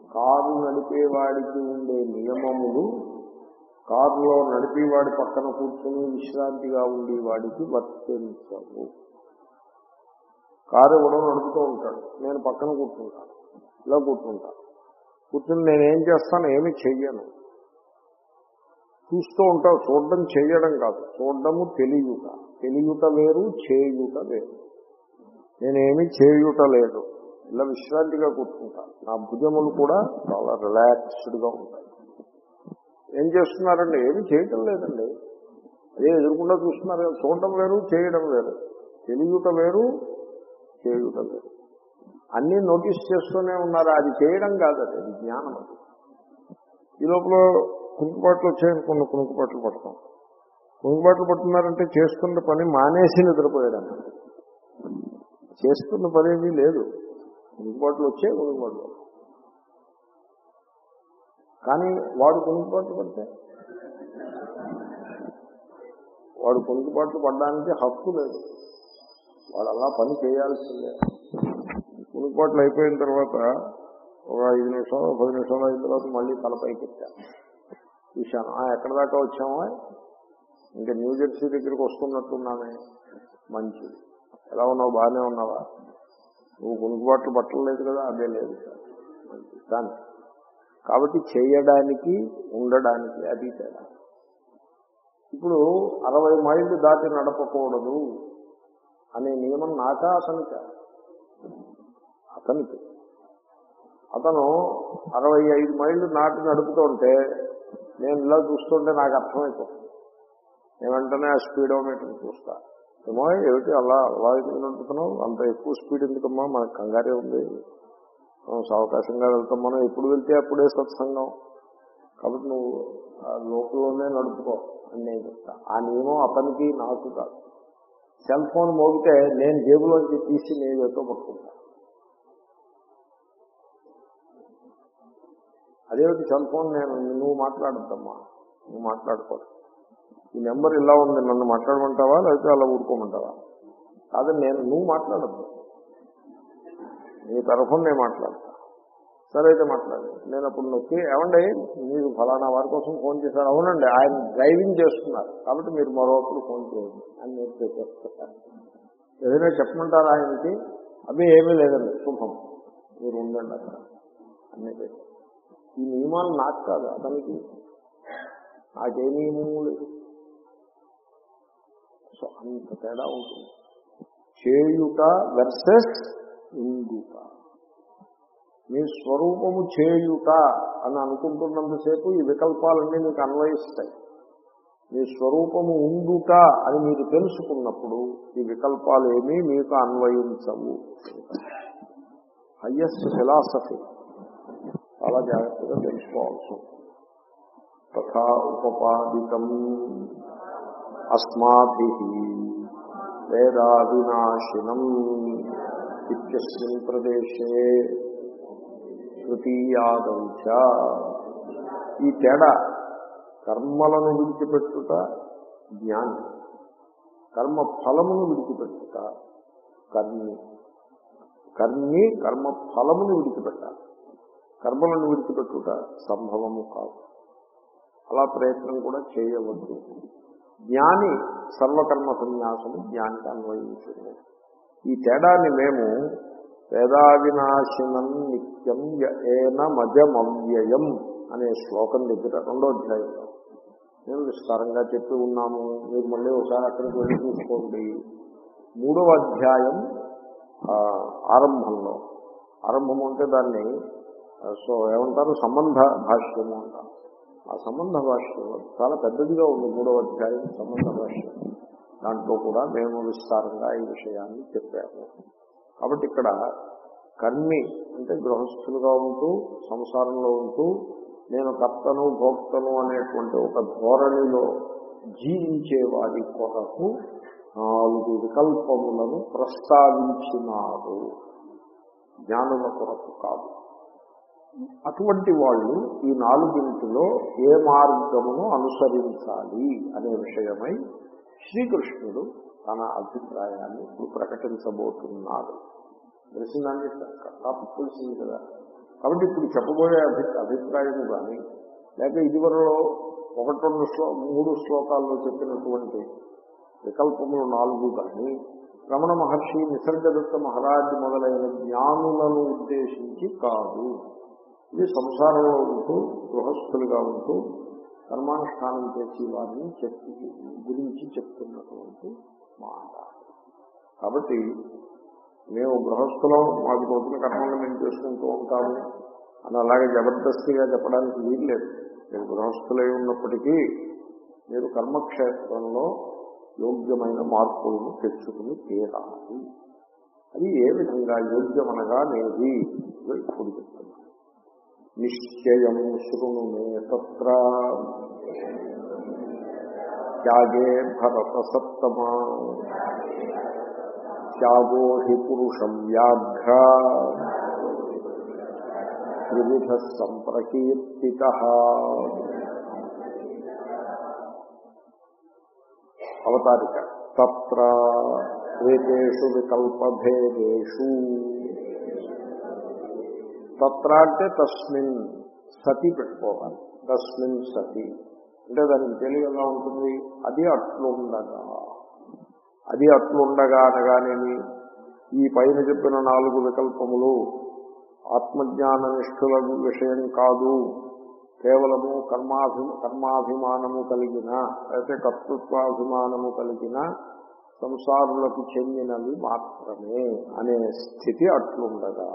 Car నడిపేవాడికి ఉండే నియమములు కారులో నడిపేవాడి పక్కన కూర్చొని విశ్రాంతిగా ఉండే వాడికి వర్తించవు కారు ఎవడో నడుపుతూ ఉంటాడు నేను పక్కన కూర్చుంటాను ఇలా కూర్చుంటాను కూర్చుని నేనేం చేస్తాను ఏమి చెయ్యను చూస్తూ ఉంటావు చూడడం చేయడం కాదు చూడడము తెలియుట తెలియుట వేరు చేయుట వేరు నేనేమి చేయుట లేదు ఇలా విశ్రాంతిగా కూర్చుంటాను నా భుజములు కూడా చాలా రిలాక్స్డ్గా ఉంటాయి ఏం చేస్తున్నారండి ఏమి చేయటం లేదండి అదే ఎదురుకుండా చూస్తున్నారు కదా చూడటం వేరు చేయడం వేరు తెలియట వేరు చేయుట వేరు అన్నీ నోటీస్ చేస్తూనే ఉన్నారు అది చేయడం కాదు అది అది జ్ఞానం అది ఈ లోపల కుంకుపాట్లు వచ్చాయనుకున్న కుంకుపాట్లు పడతాం కుంకుపాట్లు పడుతున్నారంటే చేస్తున్న పని మానేసి నిద్రపోయడం చేస్తున్న పని ఏమీ లేదు కుంకుపాట్లు వచ్చే కుంకుపాట్లు కానీ వాడు కుంకుపాట్లు పడితే వాడు కుంకుపాట్లు పడడానికి హక్కు లేదు వాడు అలా పని చేయాల్సిందే కుంకుపాట్లు అయిపోయిన తర్వాత ఒక ఐదు నిమిషాలు పది నిమిషాలు అయిన తర్వాత మళ్ళీ తలపైకి ఎత్తాను చూశాను "ఆ, ఎక్కడ దాకా వచ్చామో ఇంకా న్యూ జెర్సీ దగ్గరికి వస్తున్నట్టున్నామే మంచిది ఎలా ఉన్నావు బాగానే ఉన్నావా నువ్వు కొనుక్కుబాట్లు పట్టలేదు కదా అదే లేదు సార్ మంచిది కానీ కాబట్టి చేయడానికి ఉండడానికి అది తేడా ఇప్పుడు అరవై మైళ్ళు దాటి నడపకూడదు అనే నియమం నాకా అతనికా అతనికి అతను అరవై ఐదు మైళ్ళు నాటి నడుపుతుంటే నేను ఇలా చూస్తుంటే నాకు అర్థమైపోతుంది నేను వెంటనే ఆ స్పీడోమీటర్ చూస్తా ఏమో ఏమిటి అలా అలా ఎందుకు నడుపుతున్నావు అంత ఎక్కువ స్పీడ్ ఎందుకమ్మా మనకు కంగారే ఉంది మనం సావకాశంగా వెళ్తాం మనం ఎప్పుడు వెళ్తే అప్పుడే సత్సంగం కాబట్టి నువ్వు ఆ లోపలనే నడుపుకో అని నేను చెప్తా ఆ నియమం అతనికి నాకు కాదు సెల్ ఫోన్ మోగితే నేను జేబులోంచి తీసి నేను ఎతో పట్టుకుంటా అదేమిటి సెల్ ఫోన్ నేను నువ్వు మాట్లాడద్దమ్మా నువ్వు మాట్లాడుకోవాలి ఈ నెంబర్ ఇలా ఉంది నన్ను మాట్లాడమంటావా లేకపోతే అలా ఊరుకోమంటావా కాదని నేను నువ్వు మాట్లాడద్దు నీ తరఫున నేను మాట్లాడతా సరే అయితే మాట్లాడు నేను అప్పుడు నొక్కి ఏమండి మీరు ఫలానా వారి కోసం ఫోన్ చేశారు అవునండి ఆయన డ్రైవింగ్ చేస్తున్నారు కాబట్టి మీరు మరొకరు ఫోన్ చేయండి అని నేను చెప్పేస్తాను ఏదైనా చెప్పమంటారా ఆయనకి అవి ఏమీ లేదండి శుభం మీరు ఉండండి అక్కడ అన్నీ చెప్పారు ఈ నియమాలు నాకు కాదు అతనికి నాకే నియమము లేదు సో అంత తేడా ఉంటుంది చేయుట వెర్సెస్ ఉండుట మీ స్వరూపము చేయుట అని అనుకుంటున్నంతసేపు ఈ వికల్పాలన్నీ మీకు అన్వయిస్తాయి మీ స్వరూపము ఉండుట అని మీరు తెలుసుకున్నప్పుడు ఈ వికల్పాలు ఏమీ మీకు అన్వయించవు హయ్యెస్ట్ ఫిలాసఫీ చాలా జాగ్రత్తగా తెలుసుకోవాల్సి ఉంటుంది తథా ఉపపాదితం అస్మాభి వేదావినాశినం ఇత్యస్మిన్ ప్రదేశే తృతీయాదం చ ఈ తేడా కర్మలను విడిచిపెట్టుట జ్ఞాని కర్మ ఫలమును విడిచిపెట్టుట కర్మి కర్మి కర్మ ఫలమును విడిచిపెట్టాలి కర్మలను విడిచిపెట్టుట సంభవము కాదు అలా ప్రయత్నం కూడా చేయవద్దు జ్ఞాని సర్వకర్మ సన్యాసము జ్ఞానికి అన్వయించింది ఈ తేడాన్ని మేము వేదావినాశినం నిత్యం ఏన మజమవ్యయం అనే శ్లోకం దగ్గర రెండో అధ్యాయంలో మేము విస్తారంగా చెప్పి ఉన్నాము మీరు మళ్ళీ ఒకసారి అక్కడికి వెళ్ళి చూసుకోండి మూడవ అధ్యాయం ఆ, ఆరంభంలో ఆరంభం అంటే దాన్ని ఆ, సో ఏమంటారు సంబంధ భాష్యము అంటారు ఆ సంబంధ భాష్యం చాలా పెద్దదిగా ఉంది మూడవ అధ్యాయం సంబంధ భాష్యం దాంట్లో కూడా మేము విస్తారంగా ఈ విషయాన్ని చెప్పాము కాబట్టి ఇక్కడ కర్మి అంటే గృహస్థులుగా ఉంటూ సంసారంలో ఉంటూ నేను కర్తను భోక్తను అనేటువంటి ఒక ధోరణిలో జీవించే వారి కొరకు నాలుగు వికల్పములను ప్రస్తావించినారు జ్ఞానుల కొరకు కాదు అటువంటి వాళ్ళు ఈ నాలుగింటిలో ఏ మార్గమును అనుసరించాలి అనే విషయమై శ్రీకృష్ణుడు తన అభిప్రాయాన్ని ఇప్పుడు ప్రకటించబోతున్నాడు తెలిసిందండి టాపిక్ తెలిసింది కదా కాబట్టి ఇప్పుడు చెప్పబోయే అభి అభిప్రాయం కానీ లేక ఇదివరలో ఒకటి రెండు శ్లో మూడు శ్లోకాల్లో చెప్పినటువంటి వికల్పములు నాలుగు కానీ రమణ మహర్షి నిసర్గదత్త మహారాజ్ మొదలైన జ్ఞానులను ఉద్దేశించి కాదు ఇది సంసారంలో ఉంటూ గృహస్థులుగా ఉంటూ కర్మానుష్ఠానం చేసి వారిని చెప్పి గురించి చెప్తున్నటువంటి మాట కాబట్టి మేము గృహస్థులం మాకు తోచిన కర్మలు మేము చేసుకుంటూ ఉంటాము అని అలాగే జబర్దస్తిగా చెప్పడానికి వీల్లేదు మీరు గృహస్థులై ఉన్నప్పటికీ మీరు కర్మక్షేత్రంలో యోగ్యమైన మార్పులను తెచ్చుకుని తీరాలి అది ఏ విధంగా యోగ్యమనగా నేది ఇదో ఇప్పుడు చెప్తున్నాను నిశ్చయం శృణు మే తత్ర త్యాగే భరత సప్తమా త్యాగో హి పురుషం వ్యాఘ్ర త్రివిధ సంప్రకీర్తిత అవతారిక తత్ర ఏతేషు వికల్పభేదేషు తత్ర అంటే తస్మిన్ సతి పెట్టుకోవాలి తస్మిన్ సతి అంటే దానికి తెలివి ఎలా ఉంటుంది అది అట్లుండగా అది అట్లుండగా అనగానేమి ఈ పైన చెప్పిన నాలుగు వికల్పములు ఆత్మజ్ఞాన నిష్ఠుల విషయం కాదు కేవలము కర్మాభి కర్మాభిమానము కలిగిన అయితే కర్తృత్వాభిమానము కలిగిన సంసారులకు చెందినవి మాత్రమే అనే స్థితి అట్లుండగా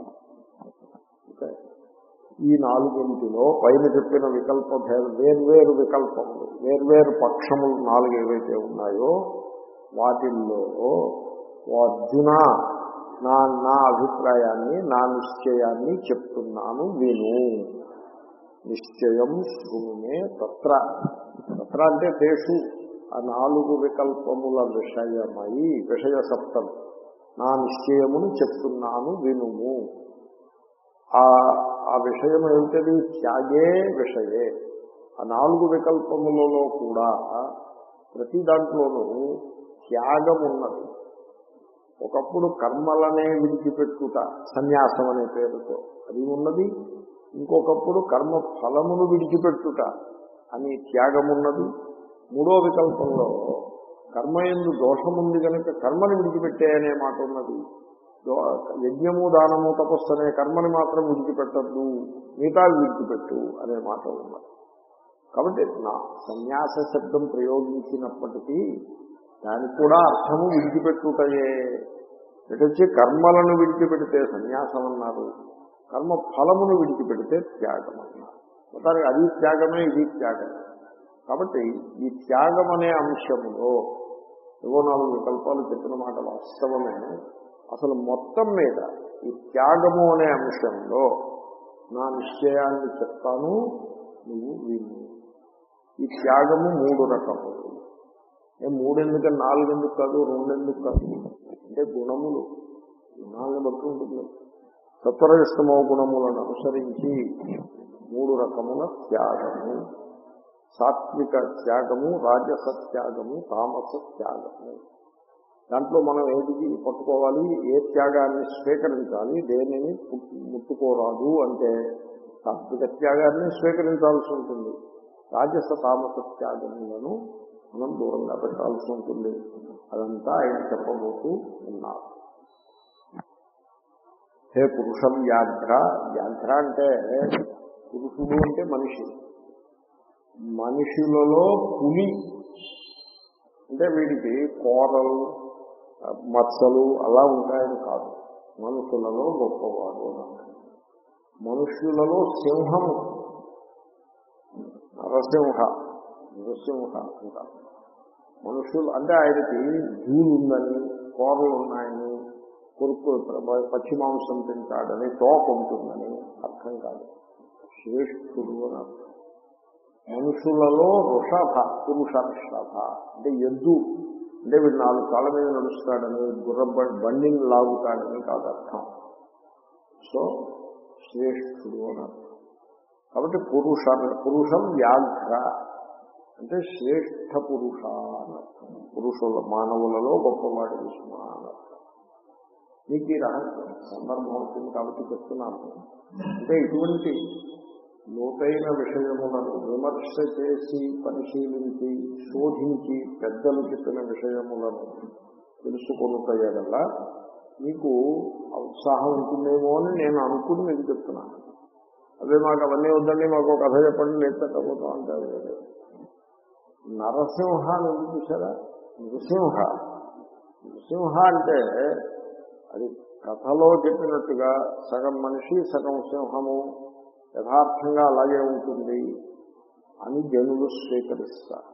ఓకే ఈ నాలుగింటిలో పైన చెప్పిన వికల్ప భేద వేర్వేరు వికల్పములు వేర్వేరు పక్షములు నాలుగు ఏవైతే ఉన్నాయో వాటిల్లో ఓ అర్జున నా నా అభిప్రాయాన్ని నా నిశ్చయాన్ని చెప్తున్నాను విను నిశ్చయం శృణుమే తత్ర తత్ర అంటే తేషు ఆ నాలుగు వికల్పముల విషయమై విషయ సప్తం నా నిశ్చయమును చెప్తున్నాను వినుము ఆ ఆ విషయం ఏమిటది త్యాగే విషయే ఆ నాలుగు వికల్పములలో కూడా ప్రతి దాంట్లోనూ త్యాగం ఉన్నది ఒకప్పుడు కర్మలనే విడిచిపెట్టుట సన్యాసం అనే పేరుతో అది ఉన్నది ఇంకొకప్పుడు కర్మ ఫలమును విడిచిపెట్టుట అని త్యాగం ఉన్నది మూడో వికల్పంలో కర్మ ఎందు దోషముంది కనుక కర్మని విడిచిపెట్టే అనే మాట ఉన్నది దో- యజ్ఞము దానము తపస్సు అనే కర్మని మాత్రం విడిచిపెట్టద్దు మిగతా విడిచిపెట్టు అనే మాట ఉన్నది కాబట్టి నా సన్యాస శబ్దం ప్రయోగించినప్పటికీ దానికి కూడా అర్థము విడిచిపెట్టుటయే ఇటొచ్చి కర్మలను విడిచిపెడితే సన్యాసం అన్నారు కర్మ ఫలమును విడిచిపెడితే త్యాగం అన్నారు మొత్తానికి అది త్యాగమే ఇది త్యాగమే కాబట్టి ఈ త్యాగం అనే అంశంలో ఏవో నాలుగు వికల్పాలు చెప్పిన మాట వాస్తవమే అసలు మొత్తం మీద ఈ త్యాగము అనే అంశంలో నా నిశ్చయాన్ని చెప్తాను నువ్వు విను ఈ త్యాగము మూడు రకములు ఏ మూడెందుకు నాలుగెందుకు కాదు రెండెందుకు కాదు అంటే గుణములు గుణాలను బట్టి ఉంటుంది సత్వరయిష్టమో గుణములను అనుసరించి మూడు రకముల త్యాగము సాత్విక త్యాగము రాజస త్యాగము తామస త్యాగము దాంట్లో మనం ఏది పట్టుకోవాలి ఏ త్యాగాన్ని స్వీకరించాలి దేనిని పు- ముట్టుకోరాదు అంటే సాత్విక త్యాగాన్ని స్వీకరించాల్సి ఉంటుంది రాజస తామస త్యాగములను మనం దూరంగా పెట్టాల్సి ఉంటుంది అదంతా ఆయన చెప్పబోతూ ఉన్నారు హే పురుషం వ్యాఘ్ర వ్యాఘ్ర అంటే పురుషుడు అంటే మనిషి మనుషులలో పులి అంటే వీడికి కోరలు మచ్చలు అలా ఉంటాయని కాదు మనుషులలో గొప్పవాడు అని అర్థం. మనుష్యులలో సింహము నరసింహ నరసింహ అంటారు మనుషులు అంటే ఆయనకి జూలు ఉందని కోరలు ఉన్నాయని కొరుకు పచ్చి మాంసం తింటాడని తోక ఉంటుందని అర్థం కాదు శ్రేష్ఠుడు అని అర్థం మనుషులలో వృషభ పురుష వృషభ అంటే ఎద్దు అంటే వీడు నాలుగు కాళ్ళ మీద నడుస్తాడని గుర్ర బ- బండిని లాగుతాడని కాదు అర్థం సో శ్రేష్ఠుడు అని అర్థం కాబట్టి పురుష పురుషం వ్యాఘ్ర అంటే శ్రేష్ఠ పురుష అని అర్థం పురుషుల మానవులలో గొప్పవాడి విష్ణు అని అర్థం మీకు ఈ రహస్యం సందర్భం అవుతుంది కాబట్టి చెప్తున్నాను అంటే ఇటువంటి లోతైన విషయములను విమర్శ చేసి పరిశీలించి శోధించి పెద్దలు చెప్పిన విషయములను తెలుసుకొనుకయ్యగల్లా మీకు ఉత్సాహం ఉంటుందేమో అని నేను అనుకుని మీకు చెప్తున్నాను అదే మాకు అవన్నీ వద్దండి మాకు ఒక కథ చెప్పండి లేదు పెట్టకపోతాం అంటే అది లేదు. నరసింహ అని ఎందుకు చూసారా నృసింహ నృసింహ అంటే అది కథలో చెప్పినట్టుగా సగం మనిషి సగం సింహము యథార్థంగా అలాగే ఉంటుంది అని జనులు స్వీకరిస్తారు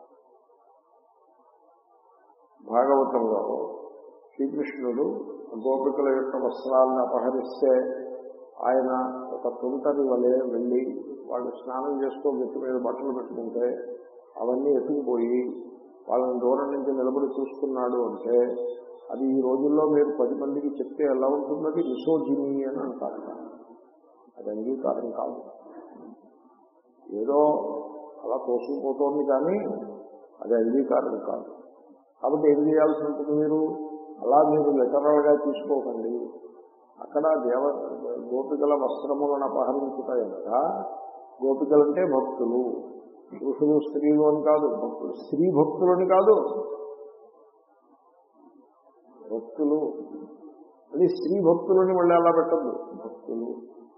భాగవతంలో శ్రీకృష్ణుడు గోపికల యొక్క వస్త్రాలను అపహరిస్తే ఆయన ఒక తుంటరి వలె వెళ్ళి వాళ్ళు స్నానం చేసుకో గట్టి మీద బట్టలు పెట్టుకుంటే అవన్నీ ఎత్తుకుపోయి వాళ్ళని దూరం నుంచి నిలబడి చూసుకున్నాడు అంటే అది ఈ రోజుల్లో మీరు పది మందికి చెప్తే ఎలా ఉంటున్నది మిసోజిని అని అంటారు అది అంగీకారం కాదు ఏదో అలా తోసుకుపోతోంది కానీ అది అంగీకారం కాదు కాబట్టి ఏం చేయాల్సి ఉంటుంది మీరు అలా మీరు లిటరల్ గా తీసుకోకండి అక్కడ దేవ గోపికల వస్త్రములను అపహరించుతాయనగా గోపికలంటే భక్తులు పురుషులు స్త్రీలు అని కాదు భక్తులు స్త్రీ భక్తులని కాదు భక్తులు అది స్త్రీ భక్తులని మళ్ళీ అలా పెట్టద్దు భక్తులు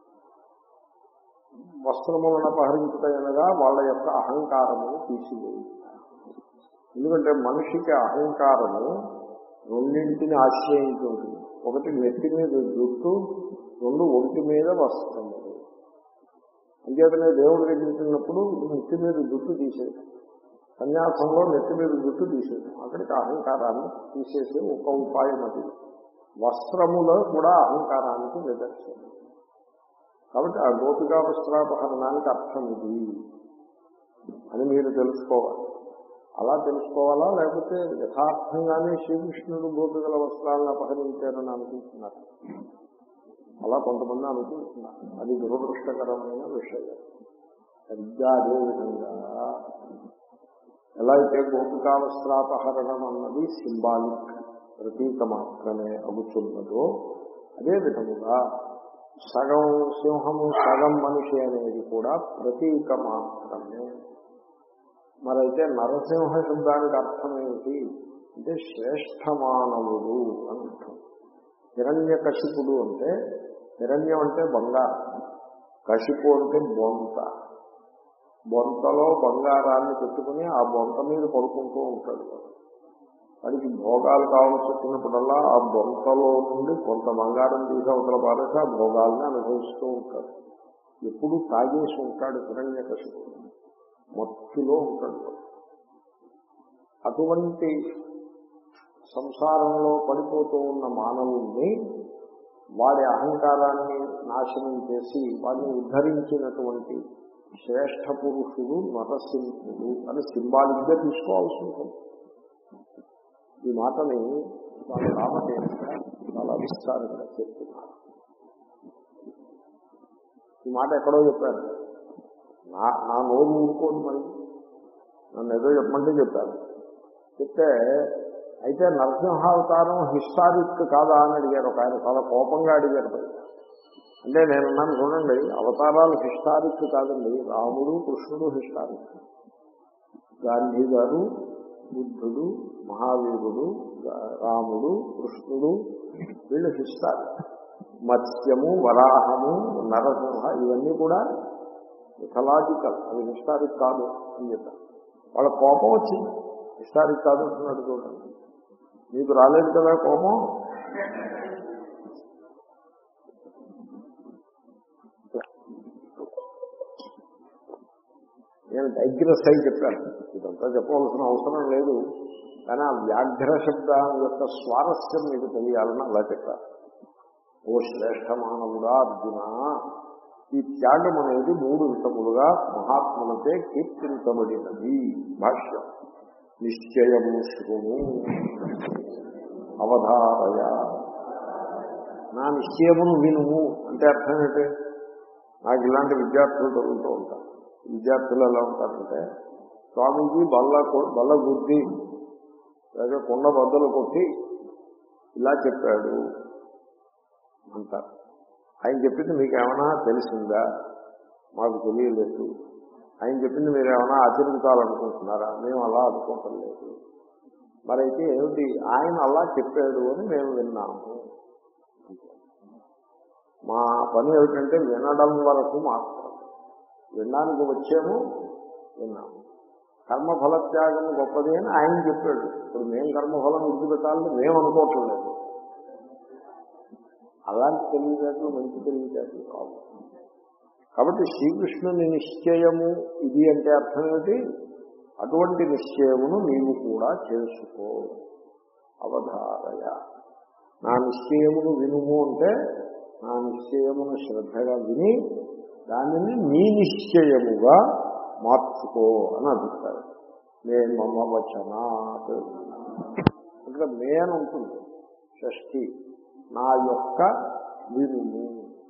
వస్త్రములను అపహరించుతాయనగా వాళ్ళ యొక్క అహంకారమును తీసివేయి ఎందుకంటే మనిషికి అహంకారము రెండింటిని ఆశ్రయించి ఉంటుంది ఒకటి నెత్తి మీద జుట్టు రెండు ఒంటి మీద వస్త్రము అంచేతనే దేవుడి దగ్గరికినప్పుడు నెత్తి మీద జుట్టు తీసేయడం సన్యాసంలో నెత్తి మీద జుట్టు తీసేయడం అక్కడికి అహంకారాన్ని తీసేసే ఒక ఉపాయం అది వస్త్రములో కూడా అహంకారానికి నిదర్శనం కాబట్టి ఆ గోపికా వస్త్రాపహరణానికి అర్థం ఇది అని మీరు తెలుసుకోవాలి అలా తెలుసుకోవాలా లేకపోతే యథార్థంగానే శ్రీకృష్ణుడు గోపికల వస్త్రాలను అపహరించారని అనుకుంటున్నారు అలా కొంతమంది అనుకుంటున్నారు అది దురదృష్టకరమైన విషయం సరిగ్గా అదే విధంగా ఎలా అయితే గోపికా వస్త్రాపహరణం అన్నది సింబాలిక్ ప్రతీక మాత్రమే అగుతున్నదో అదే విధముగా సగం సింహము సగం మనిషి అనేది కూడా ప్రతీక మాత్రమే మరైతే నరసింహ శబ్దానికి అర్థం ఏమిటి అంటే శ్రేష్ఠ మానవుడు అని అర్థం హిరణ్య కశిపుడు అంటే హిరణ్యం అంటే బంగారం కశిపు అంటే బొంత బొంతలో బంగారాన్ని పెట్టుకుని ఆ బొంత మీద పడుకుంటూ ఉంటాడు వాడికి భోగాలు కావాల్సి వచ్చినప్పుడల్లా ఆ బొంతలో నుండి కొంత బంగారం తీసి అవతల పారేసి ఆ భోగాల్ని అనుభవిస్తూ ఉంటాడు ఎప్పుడు తాగేసి ఉంటాడు హిరణ్య కశిపుడు మత్తులో ఉంటాడు అటువంటి సంసారంలో పడిపోతూ ఉన్న మానవుణ్ణి వాడి అహంకారాన్ని నాశనం చేసి వాడిని ఉద్ధరించినటువంటి శ్రేష్ఠ పురుషుడు నరసింహుడు అని సింబాలిక్ గా తీసుకోవాల్సి ఉంటుంది ఈ మాటని వాళ్ళ రామదేవ చాలా విస్తారంగా చెప్తున్నారు ఈ మాట ఎక్కడో చెప్పారు నా నా నోరు ఊరుకోదు మరి నన్ను ఏదో చెప్పమంటే చెప్పాను చెప్తే అయితే నరసింహావతారం హిస్టారిక్ కాదా అని అడిగారు ఒక ఆయన చాలా కోపంగా అడిగారు మరి అంటే నేను అన్నాను చూడండి అవతారాలు హిస్టారిక్ కాదండి రాముడు కృష్ణుడు హిస్టారిక్ గాంధీ గారు బుద్ధుడు మహావీరుడు రాముడు కృష్ణుడు వీళ్ళు హిస్టారిక్ మత్స్యము వరాహము నరసింహ ఇవన్నీ కూడా మిథలాజికల్ అవి హిస్టారిక్ కాదు అని చెప్పారు వాళ్ళ కోపం వచ్చింది హిస్టారిక్ కాదు అంటున్నాడు చూడండి మీకు రాలేదు కదా కోపం నేను డైగ్రెస్ అయి చెప్పాను ఇదంతా చెప్పవలసిన అవసరం లేదు కానీ ఆ వ్యాఘ్ర శబ్దం యొక్క స్వారస్యం మీకు తెలియాలని అలా చెప్పారు ఓ శ్రేష్ఠ మానవుడా అర్జున ఈ త్యాగం అనేది మూడు విధములుగా మహాత్ములచే కీర్తించబడినది భాష్యం నిశ్చయం శృణు అవధారయ నా నిశ్చయమును వినుము అంటే అర్థం ఏంటి నాకు ఇలాంటి విద్యార్థులు దొరుకుతూ ఉంటారు విద్యార్థులు ఎలా ఉంటారంటే స్వామీజీ బల్ల కొ- బల్ల గుద్ది లేదా కొండ బద్దలు కొట్టి ఇలా చెప్పాడు అంటారు ఆయన చెప్పింది మీకు ఏమైనా తెలిసిందా మాకు తెలియలేదు ఆయన చెప్పింది మీరు ఏమైనా ఆచరించాలనుకుంటున్నారా మేము అలా అనుకోవటం లేదు మరైతే ఏమిటి ఆయన అలా చెప్పాడు అని మేము విన్నాము మా పని ఏమిటంటే వినడం వరకు మాత్రం వినడానికి వచ్చాము విన్నాము కర్మఫల త్యాగం గొప్పది అని ఆయన చెప్పాడు ఇప్పుడు మేము కర్మఫలం విడిచిపెట్టాలని మేము అనుకోవటం లేదు అలాంటి తెలివితేటలు మంచి తెలివితేటలు కావు కాబట్టి శ్రీకృష్ణుని నిశ్చయము ఇది అంటే అర్థం ఏమిటి అటువంటి నిశ్చయమును నీవు కూడా చేసుకో అవధారయ నా నిశ్చయమును వినుము అంటే నా నిశ్చయమును శ్రద్ధగా విని దానిని నీ నిశ్చయముగా మార్చుకో అని అడుగుతారు మే మమ వచనాత్ ఇక్కడ మే అని ఉంటుంది షష్ఠి నా యొక్క వినుము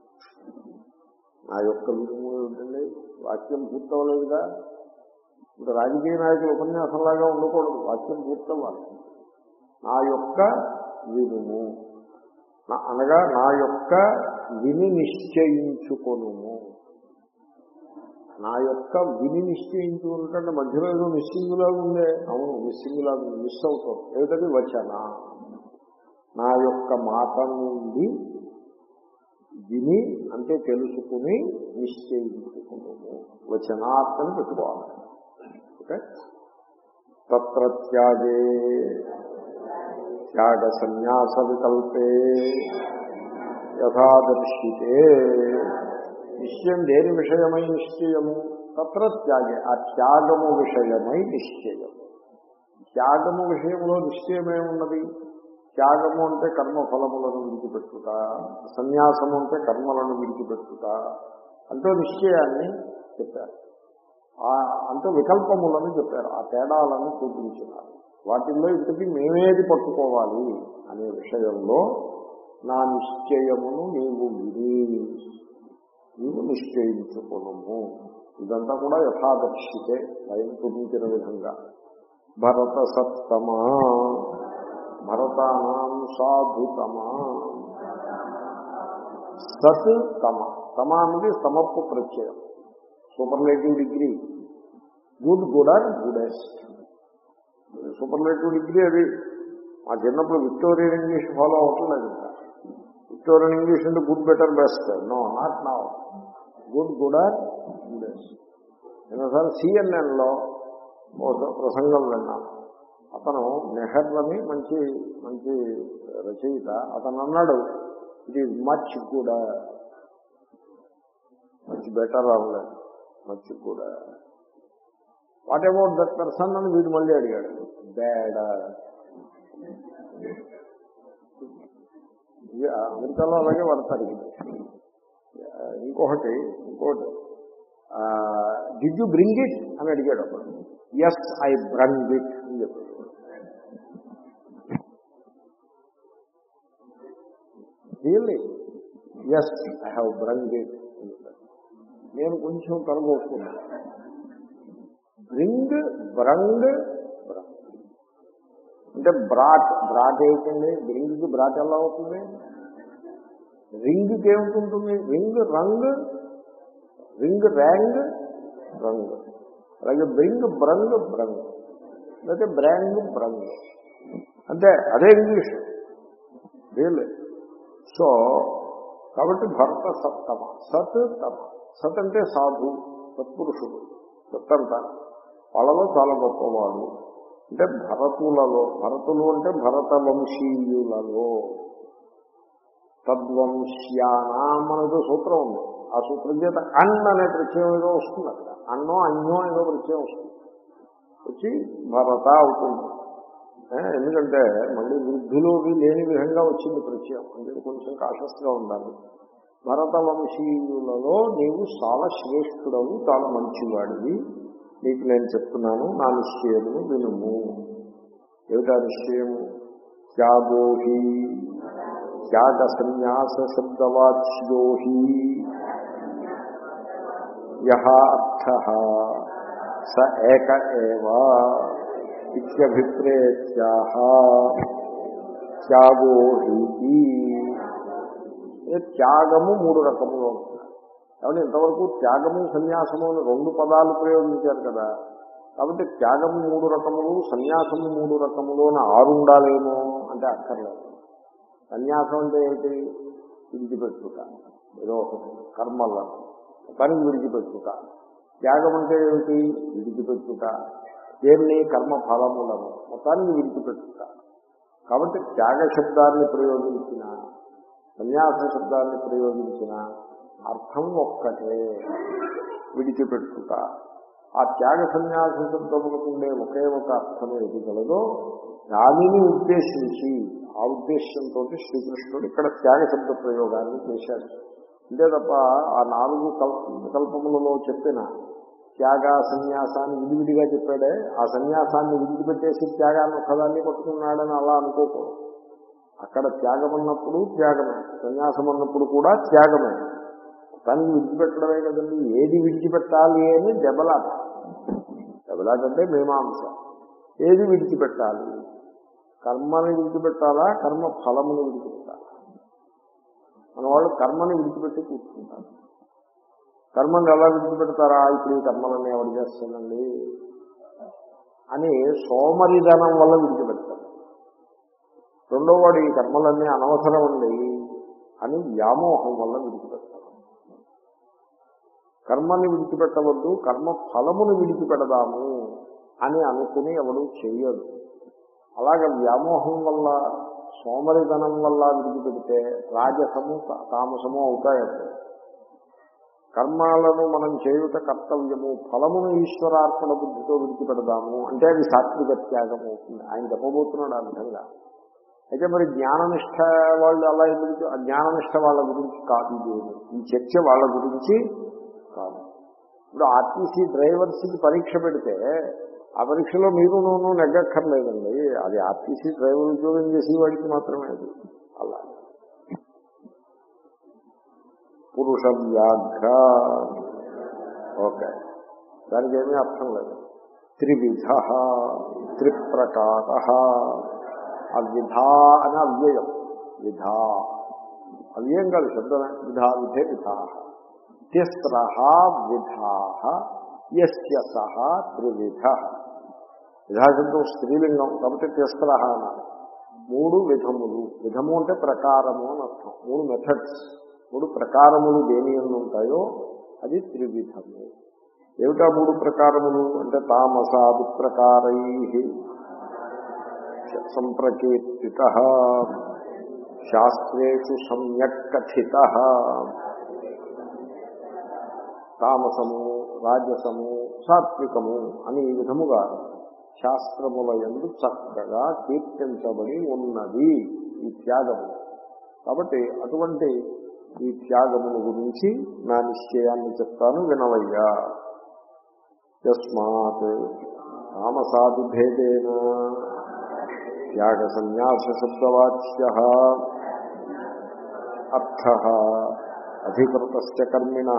నా యొక్క వినుము ఏమిటండి వాక్యం పూర్తవలేదుగా ఇప్పుడు రాజకీయ నాయకులు ఉపన్యాసంలాగా ఉండకూడదు వాక్యం పూర్తవ్వాలి నా యొక్క వినుము నా- అనగా నా యొక్క విని నిశ్చయించుకొనుము నా యొక్క విని నిశ్చయించుకుంటే మధ్యలో ఏదో మిస్సింగ్ లాగా ఉందే అవును మిస్సింగ్ లాగా ఉంది మిస్ అవుతాం ఏమిటది వచన నా యొక్క మాట నుండి విని అంటే తెలుసుకుని నిశ్చయించుకున్నాము వచనార్థం పెట్టుకోవాలి ఓకే తత్ర త్యాగే త్యాగ సన్యాస వికల్పే యథాదర్శితే నిశ్చయం దేని విషయమై నిశ్చయము తత్ర త్యాగే ఆ త్యాగము విషయమై నిశ్చయం త్యాగము విషయంలో నిశ్చయమేమున్నది త్యాగము అంటే కర్మఫలములను విడిచిపెట్టుట సన్యాసము అంటే కర్మలను విడిచిపెట్టుట అంటూ నిశ్చయాన్ని చెప్పారు ఆ అంటూ వికల్పములను చెప్పారు ఆ తేడాలను చూపించినారు వాటిల్లో ఇంతకీ మేమేది పట్టుకోవాలి అనే విషయంలో నా నిశ్చయమును నీవు విని నీవు నిశ్చయించుకునము ఇదంతా కూడా యథాదర్శితే భయం చూపించిన విధంగా భరత సత్తమా భరతానాం సాధుతమా సత్ తమ తమ అన్నది సమప్పు ప్రత్యయం superlative degree good good or goodest superlative degree అది మా చిన్నప్పుడు విక్టోరియన్ ఇంగ్లీష్ ఫాలో అవ్వట్లేదు ఇంకా విక్టోరియన్ ఇంగ్లీష్ అంటే good better best no not now good good or goodest నేను ఒకసారి సిఎన్ఎన్లో ఒక ప్రసంగం విన్నాను అతను నెహర్ అని మంచి మంచి రచయిత అతను అన్నాడు ఇట్ ఈజ్ మచ్ కూడా మచ్ బెటర్ అవ్వలేదు మచ్ కూడా వాట్ అబౌట్ దట్ పర్సన్ అని వీడు మళ్ళీ అడిగాడు బ్యాడ్ అమెరికాలో అలాగే పడతారు ఇది. ఇంకొకటి ఇంకోటి డిడ్ యూ బ్రింగ్ ఇట్ అని అడిగాడు అప్పుడు ఎస్ ఐ బ్రంగ్ ఇట్ అని చెప్పాడు really yes I have brung it అని చెప్పాడు నేను కొంచెం కనుగొట్టుకున్నాను బ్రింగ్ బ్రంగ్ బ్రంగ్ అంటే బ్రాట్ బ్రాట్ ఏమిటండి బ్రింగ్కి బ్రాట్ ఎలా అవుతుంది రింగ్కి ఏమిటి ring rung ring rang rung అలాగే బ్రింగ్ బ్రంగ్ బ్రంగ్ లేకపోతే బ్రాంగ్ బ్రంగ్ అంటే అదే ఇంగ్లీష్ రియల్ సో కాబట్టి భర్త సత్తమ సత్ తమ సత్ అంటే సాధు సత్పురుషుడు సత్ అంటారు వాళ్ళలో చాలా గొప్పవాడు అంటే భరతులలో భరతులు అంటే భరత వంశీయులలో తద్వంశ్యానాం అనేది సూత్రం ఉంది ఆ సూత్రం చేత అన్ అనే ప్రత్యయం ఏదో వస్తుంది అక్కడ అన్నో అన్యో ఏదో ప్రత్యయం వస్తుంది వచ్చి భరత అవుతుంది ఏ, ఎందుకంటే మళ్ళీ వృద్ధులు ఇవి లేని విధంగా వచ్చింది ప్రత్యయం అంటే కొంచెం కాషస్గా ఉండాలి భరత వంశీయులలో నీవు చాలా శ్రేష్ఠుడవు చాలా మంచివాడివి నీకు నేను చెప్తున్నాను నా నిశ్చయమును వినుము ఏమిటా నిశ్చయము త్యాగోహి త్యాగ సన్యాస శబ్దవాచ్యోహి యహ అర్థ స ఏక ఏవ ఇత్యభిప్రేత్యాహ త్యాగో హీతి ఏ త్యాగము మూడు రకములు అవుతుంది కాబట్టి ఇంతవరకు త్యాగము సన్యాసము అని రెండు పదాలు ప్రయోగించారు కదా కాబట్టి త్యాగము మూడు రకములు సన్యాసము మూడు రకములు అని ఆరు ఉండాలేమో అంటే అక్కర్లేదు సన్యాసం అంటే ఏంటి విడిచిపెట్టుట ఏదో ఒకటి కర్మలను పనికి విడిచిపెట్టుట త్యాగం అంటే ఏమిటి విడిచిపెట్టుట దేన్ని కర్మ ఫలములను మొత్తానికి విడిచిపెట్టుట కాబట్టి త్యాగ శబ్దాన్ని ప్రయోగించిన సన్యాస శబ్దాన్ని ప్రయోగించిన అర్థం ఒక్కటే విడిచిపెట్టుట ఆ త్యాగ సన్యాస శబ్దములకు ఉండే ఒకే ఒక అర్థం ఏది గలదో దానిని ఉద్దేశించి ఆ ఉద్దేశంతో శ్రీకృష్ణుడు ఇక్కడ త్యాగ శబ్ద ప్రయోగాన్ని చేశాడు అంతే తప్ప ఆ నాలుగు కల్ప కల్పములలో చెప్పిన త్యాగ సన్యాసాన్ని విడివిడిగా చెప్పాడే ఆ సన్యాసాన్ని విడిచిపెట్టేసి త్యాగాన్ని ఒక్కదాన్ని పట్టుకున్నాడని అలా అనుకోకూడదు అక్కడ త్యాగం అన్నప్పుడు త్యాగమే సన్యాసం అన్నప్పుడు కూడా త్యాగమే దాన్ని విడిచిపెట్టడమే కదండి ఏది విడిచిపెట్టాలి అని దెబ్బలాట దెబ్బలాట అంటే మీమాంస ఏది విడిచిపెట్టాలి కర్మని విడిచిపెట్టాలా కర్మ ఫలమును విడిచిపెట్టాలా మన వాళ్ళు కర్మని విడిచిపెట్టి కూర్చుంటారు కర్మని ఎలా విడిచిపెడతారా ఇప్పుడు ఈ కర్మలన్నీ ఎవరు చేస్తానండి అని సోమరిధనం వల్ల విడిచిపెడతారు రెండో వాడు ఈ కర్మలన్నీ అనవసరం అండి అని వ్యామోహం వల్ల విడిచిపెడతారు కర్మని విడిచిపెట్టవద్దు కర్మ ఫలమును విడిచిపెడదాము అని అనుకుని ఎవడు చెయ్యడు అలాగే వ్యామోహం వల్ల సోమరిధనం వల్ల విడిచిపెడితే రాజసము తామసము అవుతాయండి కర్మాలను మనం చేయుట కర్తవ్యము ఫలమును ఈశ్వరార్పణ బుద్ధితో విడిచిపెడదాము అంటే అది సాత్విక త్యాగం అవుతుంది ఆయన చెప్పబోతున్నాడు ఆ విధంగా అయితే మరి జ్ఞాననిష్ట వాళ్ళు అలా ఎందుకు ఆ జ్ఞాననిష్ట వాళ్ళ గురించి కాదు ఇది ఈ చర్చ వాళ్ళ గురించి కాదు ఇప్పుడు ఆర్టీసీ డ్రైవర్స్కి పరీక్ష పెడితే ఆ పరీక్షలో మీరు నూనె నెగ్గక్కర్లేదండి అది ఆర్టీసీ డ్రైవర్ ఉద్యోగం చేసే వాడికి మాత్రమే అది అలా పురుష వ్యాఘ్ర ఓకే దానికి ఏమీ అర్థం లేదు త్రివిధ త్రిప్రకార అవిధ అని అవ్యయం విధా అవ్యయం కాదు శబ్దమే విధా విధే విధా తిస్ర విధా ఎస్య సహ త్రివిధ విధాశబ్దం స్త్రీలింగం కాబట్టి తిస్ర అన్నారు మూడు విధములు విధము అంటే ప్రకారము అని అర్థం మూడు మెథడ్స్ మూడు ప్రకారములు దేని ఎందు ఉంటాయో అది త్రివిధము ఏమిటా మూడు ప్రకారములు అంటే తామసాది ప్రకారై సంప్రకీర్తిత శాస్త్రేషు సమ్యక్ కథిత తామసము రాజసము సాత్వికము అని ఈ విధముగా శాస్త్రముల ఎందు చక్కగా కీర్తించబడి ఉన్నది ఈ త్యాగము కాబట్టి అటువంటి ఈ త్యాగమును గురించి నా నిశ్చయాన్ని చెప్తాను వినవయ్యా యస్మాత్ తామసాది భేదేన త్యాగ సన్యాస శబ్దవాచ్య అర్థ అధికృత కర్మిణ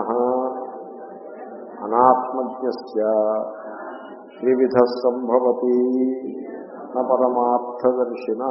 అనాత్మజ్ఞస్య త్రివిధ సంభవతి న పరమార్థదర్శిన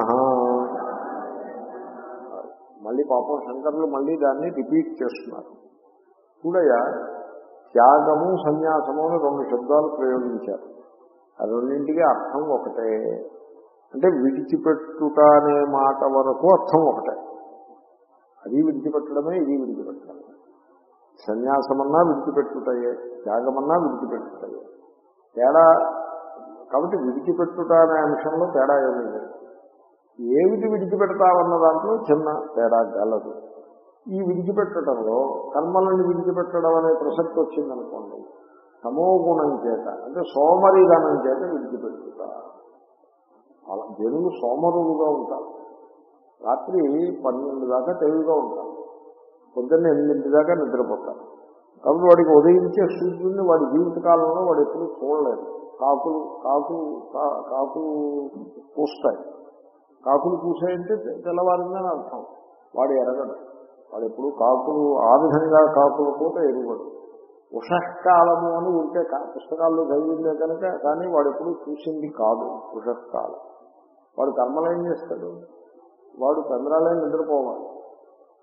మళ్ళీ పాపం శంకర్లు మళ్ళీ దాన్ని రిపీట్ చేస్తున్నారు చూడయ్య త్యాగము సన్యాసము అని రెండు శబ్దాలు ప్రయోగించారు ఆ రెండింటికి అర్థం ఒకటే అంటే విడిచిపెట్టుట అనే మాట వరకు అర్థం ఒకటే అది విడిచిపెట్టడమే ఇది విడిచిపెట్టడమే సన్యాసమన్నా విడిచిపెట్టుటయే త్యాగమన్నా విడిచిపెట్టుటయే తేడా కాబట్టి విడిచిపెట్టుట అనే అంశంలో తేడా ఏమీ లేదు ఏమిటి విడిచిపెడతావన్న దాంట్లో చిన్న తేడా గలదు ఈ విడిచిపెట్టడంలో కర్మలను విడిచిపెట్టడం అనే ప్రసక్తి వచ్చిందనుకోండి తమోగుణం చేత అంటే సోమరిధనం చేత విడిచిపెట్టుట అలా జనులు సోమరులుగా ఉంటారు రాత్రి పన్నెండు దాకా తెలివిగా ఉంటారు పొద్దున్న ఎనిమిది దాకా నిద్రపోతారు కాబట్టి వాడికి ఉదయించే సూర్యుడిని వాడి జీవితకాలంలో వాడు ఎప్పుడు చూడలేదు కాకులు కాకులు కా- కాకులు కూస్తాయి కాకులు కూసాయంటే తెల్లవారిందని అర్థం వాడు ఎరగడు వాడు ఎప్పుడు కాకులు ఆ విధంగా కాకులు కూత ఎరుగడు ఉషకాలము అని ఉంటే కా- పుస్తకాల్లో చదివిందే కనుక కానీ వాడు ఎప్పుడు చూసింది కాదు ఉషకాలం వాడు కర్మలు ఏం చేస్తాడు వాడు చంద్రాలయం నిద్రపోవాలి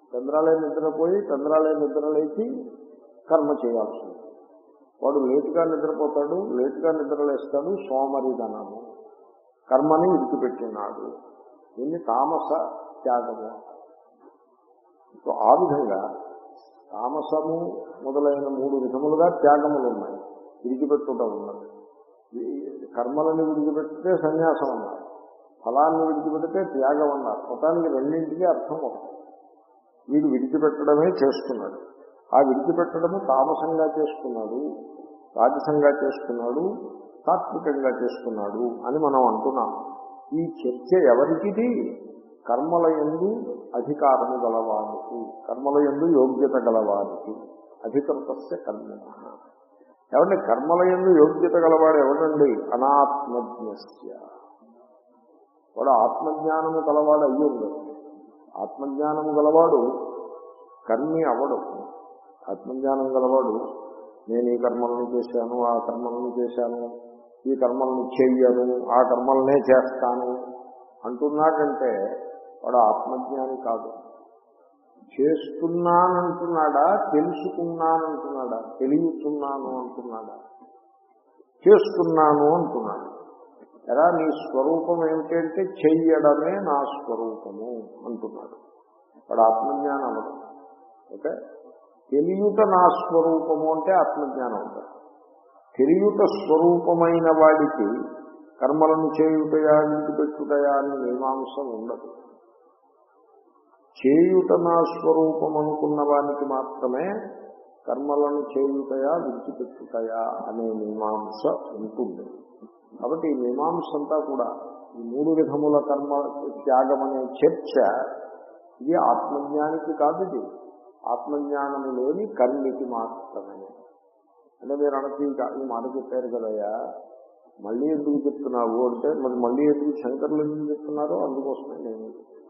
చంద్రాలే నిద్రపోయి చంద్రాలే నిద్రలేచి కర్మ చేయాల్సి ఉంటుంది వాడు లేటుగా నిద్రపోతాడు లేటుగా నిద్రలేస్తాడు సోమరిధనము కర్మని విడిచిపెట్టినాడు దీన్ని తామస త్యాగము సో ఆ విధంగా తామసము మొదలైన మూడు విధములుగా త్యాగములు ఉన్నాయి విడిచిపెట్టుట ఉన్నది ఈ కర్మలను విడిచిపెడితే సన్యాసం అన్నారు ఫలాన్ని విడిచిపెడితే త్యాగం అన్నారు మొత్తానికి రెండింటికి అర్థం ఒకటి వీడు విడిచిపెట్టడమే చేస్తున్నాడు ఆ విడిచిపెట్టడము తామసంగా చేసుకున్నాడు రాజసంగా చేసుకున్నాడు తాత్వికంగా చేసుకున్నాడు అని మనం అంటున్నాం ఈ చర్చ ఎవరికిది కర్మల ఎందు అధికారము గలవానికి కర్మల ఎందు యోగ్యత గలవానికి అధికృతస్య కర్మ ఎవరిని కర్మల ఎందు యోగ్యత గలవాడు ఎవడండి అనాత్మజ్ఞస్య వాడు ఆత్మజ్ఞానము గలవాడు అయ్యింది ఆత్మజ్ఞానము గలవాడు కర్మి అవడు ఆత్మజ్ఞానం గలవాడు నేను ఈ కర్మలను చేశాను ఆ కర్మలను చేశాను ఈ కర్మలను చెయ్యను ఆ కర్మలనే చేస్తాను అంటున్నాడంటే వాడు ఆత్మజ్ఞాని కాదు చేస్తున్నానంటున్నాడా తెలుసుకున్నానంటున్నాడా తెలియచున్నాను అంటున్నాడా చేస్తున్నాను అంటున్నాడు ఎలా నీ స్వరూపం ఏమిటంటే చెయ్యడమే నా స్వరూపము అంటున్నాడు వాడు ఆత్మజ్ఞానం అవ్వడం ఓకే తెలియుట నా స్వరూపము అంటే ఆత్మజ్ఞానం అవుతాడు తెలియుట స్వరూపమైన వాడికి కర్మలను చేయుటయా విడిచిపెట్టుటయా అని మీమాంసం ఉండదు చేయుట నా స్వరూపం అనుకున్న వానికి మాత్రమే కర్మలను చేయుటయా విడిచిపెట్టుటయా అనే మీమాంస ఉంటుంది కాబట్టి ఈ మీమాంస అంతా కూడా ఈ మూడు విధముల కర్మ త్యాగం అనే చర్చ ఇది ఆత్మజ్ఞానికి కాదు ఇది ఆత్మజ్ఞానము లేని కర్మికి మాత్రమే అంటే మీరు అనకి ఈ మాట చెప్పారు కదయ్యా మళ్ళీ ఎందుకు చెప్తున్నావు అంటే మరి మళ్ళీ ఎందుకు శంకర్లు ఎందుకు చెప్తున్నారో అందుకోసమే నేను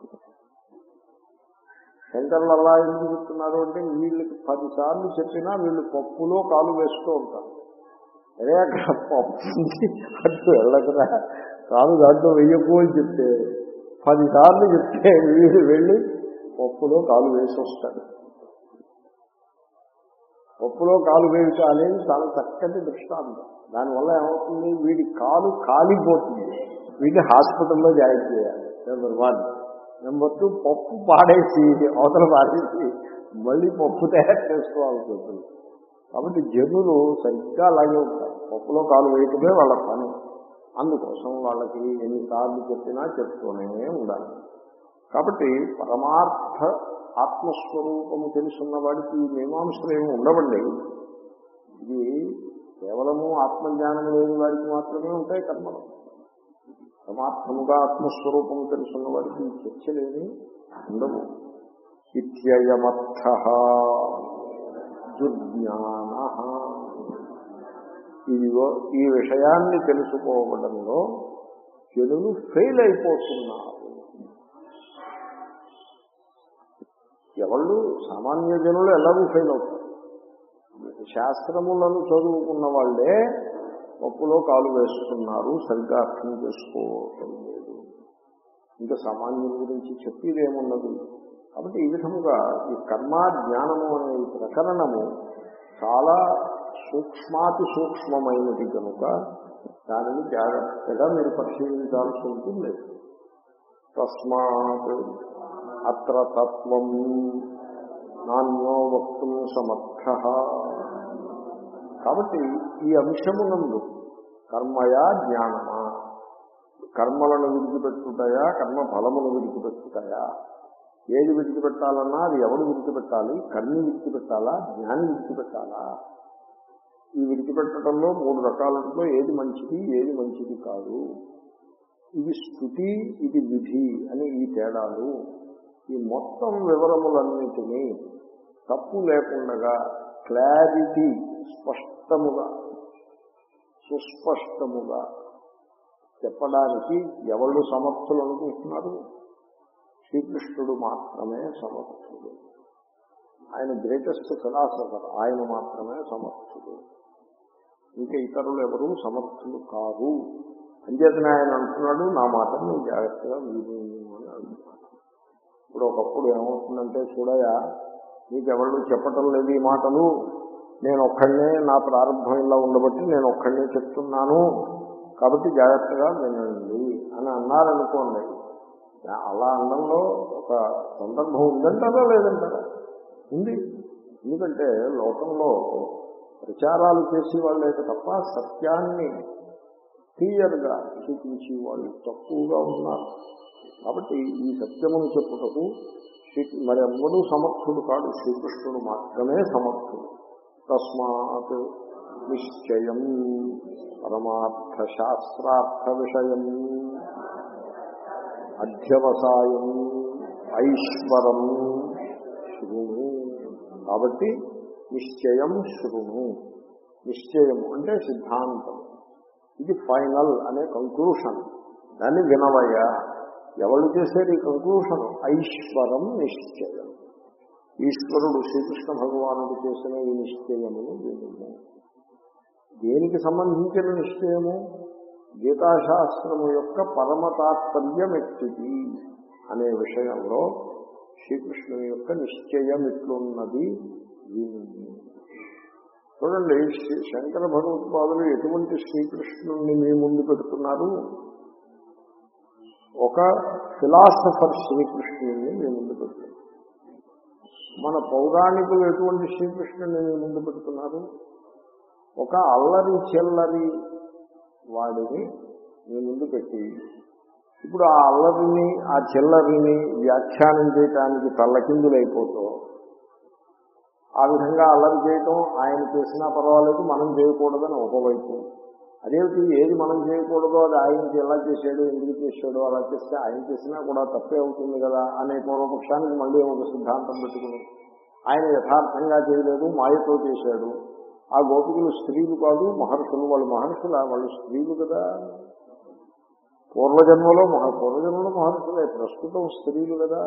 శంకర్లు అలా ఎందుకు చెప్తున్నారు అంటే వీళ్ళకి పదిసార్లు చెప్పినా వీళ్ళు పప్పులో కాలు వేస్తూ ఉంటారు అదే అక్కడ పప్పు ఉంది అటు వెళ్ళకరా కాలు దాంట్లో వెయ్యకు అని చెప్తే పదిసార్లు చెప్తే వీడు వెళ్ళి పప్పులో కాలు వేసి వస్తాడు పప్పులో కాలు వేయుట అనేది చాలా చక్కటి దృష్టాంతం దానివల్ల ఏమవుతుంది వీడి కాలు కాలిపోతుంది వీడిని హాస్పిటల్లో జాయిన్ చేయాలి నెంబర్ వన్ నెంబర్ టూ పప్పు పాడేసి అవతల పాడేసి మళ్ళీ పప్పు తయారు చేసుకోవాల్సి ఉంటుంది కాబట్టి జనులు సరిగ్గా అలాగే ఉంటారు పప్పులో కాలు వేయటమే వాళ్ళ పని అందుకోసం వాళ్ళకి ఎన్నిసార్లు చెప్పినా చెప్తూనే ఉండాలి కాబట్టి పరమార్థ ఆత్మస్వరూపము తెలుసున్న వాడికి ఈ మీమాంసలు ఏమి ఉండవండి ఇది కేవలము ఆత్మజ్ఞానం లేని వాడికి మాత్రమే ఉంటాయి కర్మలు పరమాత్మముగా ఆత్మస్వరూపము తెలుసున్న వాడికి ఈ చర్చలేమి ఉండవు ఇత్యయమర్థ దుర్జ్ఞాన ఇదిగో ఈ విషయాన్ని తెలుసుకోవడంలో జనులు ఫెయిల్ అయిపోతున్నారు ఎవళ్ళు సామాన్య జనులు ఎలాగూ ఫెయిల్ అవుతారు శాస్త్రములను చదువుకున్న వాళ్ళే పప్పులో కాలు వేస్తున్నారు సరిగ్గా అర్థం చేసుకోవటం లేదు ఇంకా సామాన్యుల గురించి చెప్పేదేమున్నది కాబట్టి ఈ విధముగా ఈ కర్మ జ్ఞానము అనే ఈ ప్రకరణము చాలా సూక్ష్మాతి సూక్ష్మమైనది కనుక దానిని జాగ్రత్తగా మీరు పరిశీలించాల్సి ఉంటుంది తస్మాత్ అత్ర తత్వం నాణ్యో వక్తుం సమర్థ కాబట్టి ఈ అంశమునందు కర్మయా జ్ఞానమా కర్మలను విడిచిపెట్టుతాయా కర్మ ఫలమును విడిచిపెట్టుతాయా ఏది విడిచిపెట్టాలన్నా అది ఎవడు విడిచిపెట్టాలి కర్మి విడిచిపెట్టాలా జ్ఞాని విడిచిపెట్టాలా ఈ విడిచిపెట్టడంలో మూడు రకాలలో ఏది మంచిది ఏది మంచిది కాదు ఇది స్థుతి ఇది విధి అని ఈ తేడాలు ఈ మొత్తం వివరములన్నిటినీ తప్పు లేకుండా క్లారిటీ స్పష్టముగా సుస్పష్టముగా చెప్పడానికి ఎవళ్ళు సమర్థులు అనుకుంటున్నారు శ్రీకృష్ణుడు మాత్రమే సమర్థుడు ఆయన గ్రేటెస్ట్ ఫిలాసఫర్ ఆయన మాత్రమే సమర్థుడు ఇంకా ఇతరులు ఎవరు సమర్థులు కారు అంచేతనే ఆయన అంటున్నాడు నా మాటను నేను జాగ్రత్తగా విని అని అంటున్నాడు ఇప్పుడు ఒకప్పుడు ఏమవుతుందంటే చూడయా నీకెవళ్ళు చెప్పటం లేదు ఈ మాటలు నేను ఒక్కడనే నా ప్రారంభం ఇలా ఉండబట్టి నేను ఒక్కడనే చెప్తున్నాను కాబట్టి జాగ్రత్తగా వినండి అని అన్నారనుకోండి అలా అనడంలో ఒక సందర్భం ఉందంటారా లేదంటారా ఉంది ఎందుకంటే లోకంలో ప్రచారాలు చేసే వాళ్ళే తప్ప సత్యాన్ని క్లియర్గా చూపించి వాళ్ళు తక్కువగా ఉన్నారు కాబట్టి ఈ సత్యమును చెప్పుటకు శ్రీ మరి ఎవ్వడూ సమర్థుడు కాదు శ్రీకృష్ణుడు మాత్రమే సమర్థుడు తస్మాత్ నిశ్చయం పరమార్థ శాస్త్రార్థ విషయం అధ్యవసాయం ఐశ్వరం శృణు కాబట్టి నిశ్చయం శృణు నిశ్చయము అంటే సిద్ధాంతం ఇది ఫైనల్ అనే కంక్లూషన్ దాన్ని వినవయ్య ఎవరు చేశారు ఈ కంక్లూషన్ ఐశ్వరం నిశ్చయం ఈశ్వరుడు శ్రీకృష్ణ భగవానుడు చేసిన ఈ నిశ్చయమును వినుము దేనికి సంబంధించిన నిశ్చయము గీతాశాస్త్రము యొక్క పరమ తాత్పర్యం ఎట్టిది అనే విషయంలో శ్రీకృష్ణుని యొక్క నిశ్చయం ఎట్లున్నది వినుము చూడండి శ్రీ- శంకర భగవత్పాదులు ఎటువంటి శ్రీకృష్ణుణ్ణి మీ ముందు పెడుతున్నారు ఒక ఫిలాసఫర్ శ్రీకృష్ణుని మీ ముందు పెడుతున్నారు మన పౌరాణికులు ఎటువంటి శ్రీకృష్ణుని మీ ముందు పెడుతున్నారు ఒక అల్లరి చెల్లరి వాడిని మీ ముందు పెట్టి ఇప్పుడు ఆ అల్లరిని ఆ చెల్లరిని వ్యాఖ్యానం చేయటానికి తల్లకిందులైపోతూ ఆ విధంగా అల్లరి చేయటం ఆయన చేసినా పర్వాలేదు మనం చేయకూడదని ఒకవైపు అదేమిటి ఏది మనం చేయకూడదో అది ఆయనకి ఎలా చేశాడు ఎందుకు చేశాడో అలా చేస్తే ఆయన చేసినా కూడా తప్పే అవుతుంది కదా అనే పూర్వపక్షానికి మళ్ళీ ఒక సిద్ధాంతం పెట్టుకుని ఆయన యథార్థంగా చేయలేదు మాయతో చేశాడు ఆ గోపికలు స్త్రీలు కాదు మహర్షులు వాళ్ళు మహర్షుల వాళ్ళు స్త్రీలు కదా పూర్వజన్మలో మహ పూర్వజన్మలో మహర్షులే ప్రస్తుతం స్త్రీలు కదా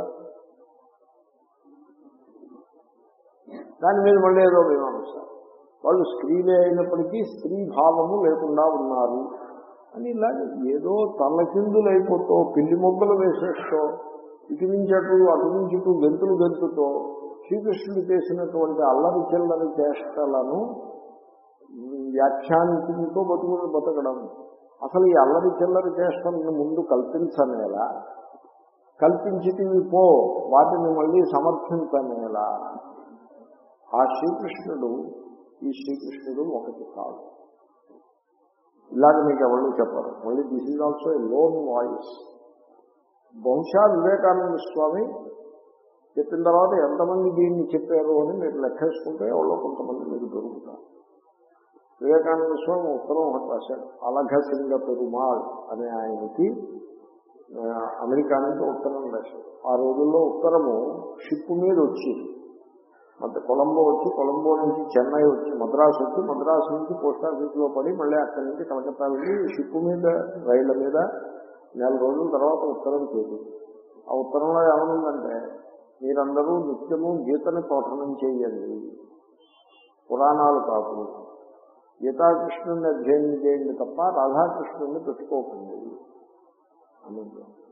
దాని మీద మళ్ళీ ఏదో మీమాంస వాళ్ళు స్త్రీలే అయినప్పటికీ స్త్రీ భావము లేకుండా ఉన్నారు అని ఇలాగే ఏదో తల్లకిందులైపోతూ పిల్లి మొగ్గలు వేసేస్తూ ఇటు నుంచి అటు అటు నుంచి ఇటు గెంతులు గెంతుతో శ్రీకృష్ణుడు చేసినటువంటి అల్లరి చెల్లని చేష్టలను వ్యాఖ్యానించుకుంటూ బతుకుని బతకడం అసలు ఈ అల్లరి చిల్లరి చేష్టలను ముందు కల్పించనేలా కల్పించితివి పో వాటిని మళ్ళీ సమర్థించనేలా ఆ శ్రీకృష్ణుడు ఈ శ్రీకృష్ణుడు ఒకటి కాదు ఇలాగ మీకు ఎవరు చెప్పరు మళ్ళీ this is also a lone voice బహుశా వివేకానంద స్వామి చెప్పిన తర్వాత ఎంతమంది దీన్ని చెప్పారు అని మీరు లెక్కేసుకుంటే ఎవరో కొంతమంది మీకు దొరుకుతారు వివేకానంద స్వామి ఉత్తరం ఒకటి రాశాడు అలఘ సింగ పెరుమాళ్ అనే ఆయనకి ఆ, అమెరికా నుంచి ఉత్తరం రాశాడు ఆ రోజుల్లో ఉత్తరము షిప్ మీద వచ్చేది మధ్య కొలంబో వచ్చి కొలంబో నుంచి చెన్నై వచ్చి మద్రాసు వచ్చి మద్రాసు నుంచి పోస్ట్ ఆఫీస్లో పడి మళ్ళీ అక్కడి నుంచి కలకత్తా వెళ్ళి షిప్ మీద రైళ్ల మీద నెల రోజుల తర్వాత ఉత్తరం చేసి ఆ ఉత్తరంలో ఏమనుందంటే మీరందరూ నిత్యము గీతని పఠనం చేయండి పురాణాలు కాదు గీతాకృష్ణుని అధ్యయనం చేయండి తప్ప రాధాకృష్ణుని పెట్టుకోకండి అని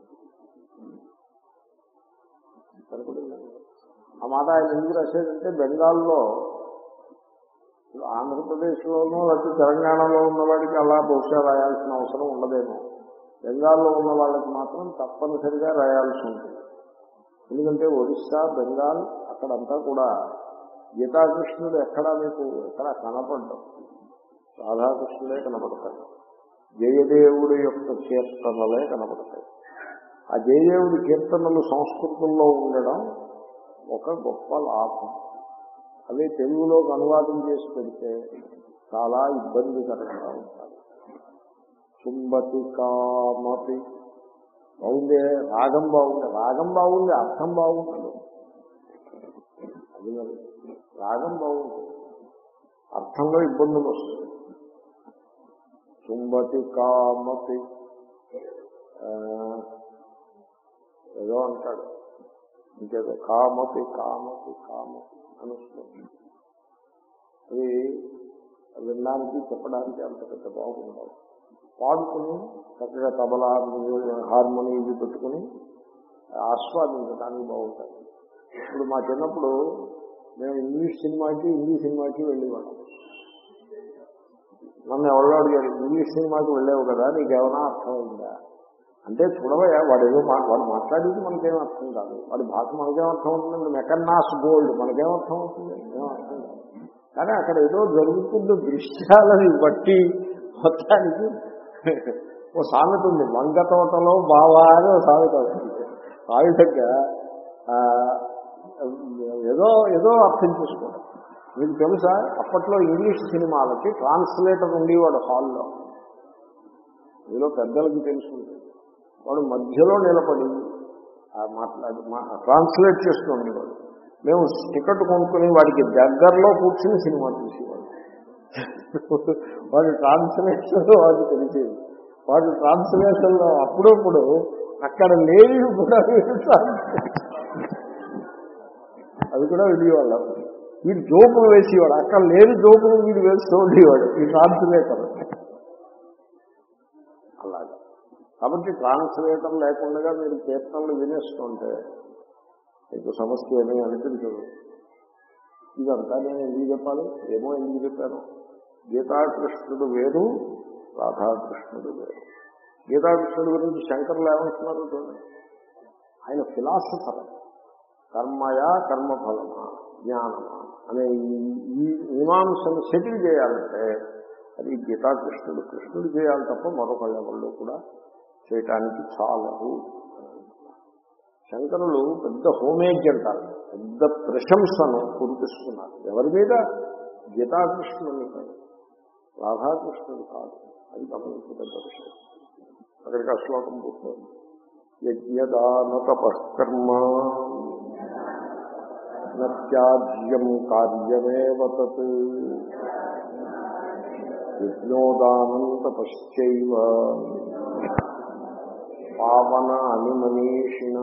సరిపడిందండి ఆ మాట ఆయన ఎందుకు రాశాడంటే బెంగాల్లో ఆంధ్రప్రదేశ్లోనూ లేకపోతే తెలంగాణలో ఉన్న వాడికి అలా బహుశా రాయాల్సిన అవసరం ఉండదేమో బెంగాల్లో ఉన్న వాళ్ళకి మాత్రం తప్పనిసరిగా రాయాల్సి ఉంటుంది ఎందుకంటే ఒరిస్సా బెంగాల్ అక్కడంతా కూడా గీతాకృష్ణుడు ఎక్కడా మీకు ఎక్కడ కనపడ్డం రాధాకృష్ణుడే కనపడతాడు జయదేవుడి యొక్క కీర్తనలే కనపడతాయి ఆ జయదేవుడి కీర్తనలు సంస్కృతంలో ఉండడం ఒక గొప్ప లాభం అవి తెలుగులోకి అనువాదం చేసి పెడితే చాలా ఇబ్బందికరంగా ఉంటాయి చుంబతి కామతి బాగుంది రాగం బాగుంది రాగం బాగుంది అర్థం బాగుంటుంది అది మరి రాగం బాగుంటుంది అర్థంలో ఇబ్బందులు వస్తాయి చుంబతి కామతి ఆ, ఏదో అంటాడు ఇంకేదో కామతి కామతి కామతి అని వస్తుంది అది వినడానికి చెప్పడానికి అంత పెద్ద బాగుండదు పాడుకుని చక్కగా తబలా హార్మోని ఇవి పెట్టుకుని ఆస్వాదించడానికి బాగుంటాయి ఇప్పుడు మా చిన్నప్పుడు మేము ఇంగ్లీష్ సినిమాకి హిందీ సినిమాకి వెళ్ళేవాళ్ళం నన్ను ఎవరో అడిగారు ఇంగ్లీష్ సినిమాకి వెళ్ళావు కదా నీకేమైనా అర్థం ఉందా అంటే చూడవయ్యా వాడు ఏదో మా- వాడు మాట్లాడేది మనకేం అర్థం కాదు వాడి భాష మనకేం అర్థం అవుతుంది మెకన్నాస్ గోల్డ్ మనకేం అర్థం అవుతుంది ఏం అర్థం కాదు కానీ అక్కడ ఏదో జరుగుతున్న దృశ్యాలని బట్టి మొత్తానికి ఓ సామెత ఉంది వంగ తోటలో బావా అని ఓ సామెత ఉంది ఆ విధంగా ఆ, ఏదో ఏదో అర్థం చేసుకోవడం మీకు తెలుసా అప్పట్లో ఇంగ్లీష్ సినిమాలకి ట్రాన్స్లేటర్ ఉండేవాడు హాల్లో మీలో పెద్దలకి తెలుసుంటుంది వాడు మధ్యలో నిలబడి ఆ మాట్లాడి మా- ట్రాన్స్లేట్ చేస్తూ ఉండేవాడు మేము టికెట్ కొనుక్కుని వాడికి దగ్గరలో కూర్చుని సినిమా చూసేవాడు వాడు ట్రాన్స్లేషన్ వాడు తెలిసేది వాడు ట్రాన్స్లేషన్లో అప్పుడప్పుడు అక్కడ లేని కూడా వీడు translate అది కూడా విడివాళ్ళం వీడు జోకులు వేసేవాడు అక్కడ లేని జోకులు వీడు వేస్తూ ఉండేవాడు ఈ ట్రాన్స్లేటర్ అలాగా కాబట్టి ట్రాన్స్లేటర్ లేకుండా మీరు కీర్తనలు వినేస్తుంటే మీకు సమస్య ఏమీ అనిపించదు ఇదంతా నేను ఎందుకు చెప్పాలి ఏమో ఎందుకు చెప్పాను గీతాకృష్ణుడు వేరు రాధాకృష్ణుడు వేరు గీతాకృష్ణుడు గురించి శంకర్లు ఏమంటున్నారు చూడండి ఆయన ఫిలాసఫర్ కర్మయా కర్మఫలమా జ్ఞానమా అనే ఈ- ఈ మీమాంసను సెటిల్ చేయాలంటే అది గీతాకృష్ణుడు కృష్ణుడు చేయాలి తప్ప మరొకళ్ళ వాళ్ళు కూడా చేయటానికి చాలదు శంకరులు పెద్ద హోమేజ్ అంటారు పెద్ద ప్రశంసను కురిపిస్తున్నారు ఎవరి మీద గీతాకృష్ణుని కాదు రాధాకృష్ణుడు కాదు అది గమనించే పెద్ద విషయం అక్కడికి ఆ శ్లోకం పూర్తయింది యజ్ఞదాన తపకర్మ నత్యాజ్యం కార్యమేవ తత్ యజ్ఞోదానం తపశ్చైవ పావన అని మనీషిణ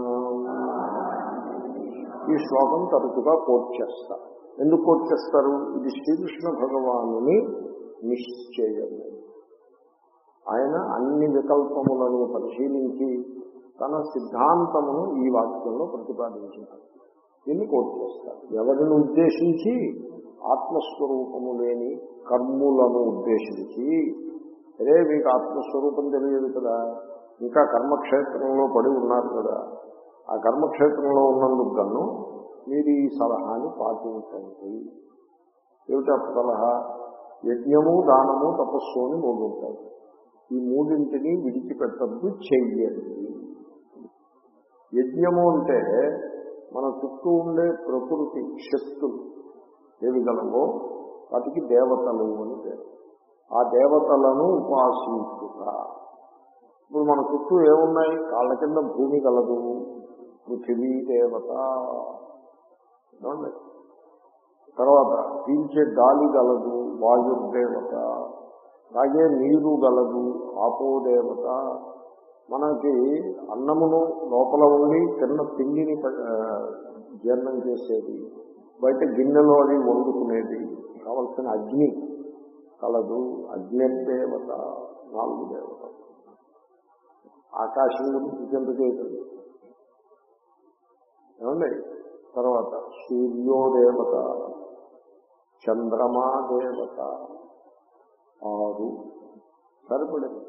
ఈ శ్లోకం తరచుగా కోట్ చేస్తారు ఎందుకు కోట్ చేస్తారు ఇది శ్రీకృష్ణ భగవానుని నిశ్చయము ఆయన అన్ని వికల్పములను పరిశీలించి తన సిద్ధాంతమును ఈ వాక్యంలో ప్రతిపాదించినారు దీన్ని కోట్ చేస్తారు ఎవరిని ఉద్దేశించి ఆత్మస్వరూపము లేని కర్ములను ఉద్దేశించి అరే మీకు ఆత్మస్వరూపం తెలియదు కదా ఇంకా కర్మక్షేత్రంలో పడి ఉన్నారు కదా ఆ కర్మక్షేత్రంలో ఉన్నందుకు గాను మీరు ఈ సలహాని పాటించండి ఏమిటి ఆ సలహా యజ్ఞము దానము తపస్సు అని మూడు ఉంటాయి ఈ మూడింటిని విడిచిపెట్టద్దు చెయ్యండి యజ్ఞము అంటే మన చుట్టూ ఉండే ప్రకృతి శక్తులు ఏవి గలవో వాటికి దేవతలు అని పేరు ఆ దేవతలను ఉపాసించుట ఇప్పుడు మన చుట్టూ ఏమున్నాయి కాళ్ళ కింద భూమి గలదు పృథివీ దేవత ఏమండి? తర్వాత పీల్చే గాలి గలదు వాయుదేవత తాగే నీరు గలదు ఆపోదేవత మనకి అన్నమును లోపల ఉండి తిన్న తిండిని ఆ, జీర్ణం చేసేది బయట గిన్నెలో అది వండుకునేది కావలసిన అగ్ని కలదు అగ్నిదేవత నాలుగు దేవత ఆకాశం గురించి చింత చేయకండి ఏమండి తర్వాత సూర్యోదేవత చంద్రమా దేవత ఆరు సరిపడింది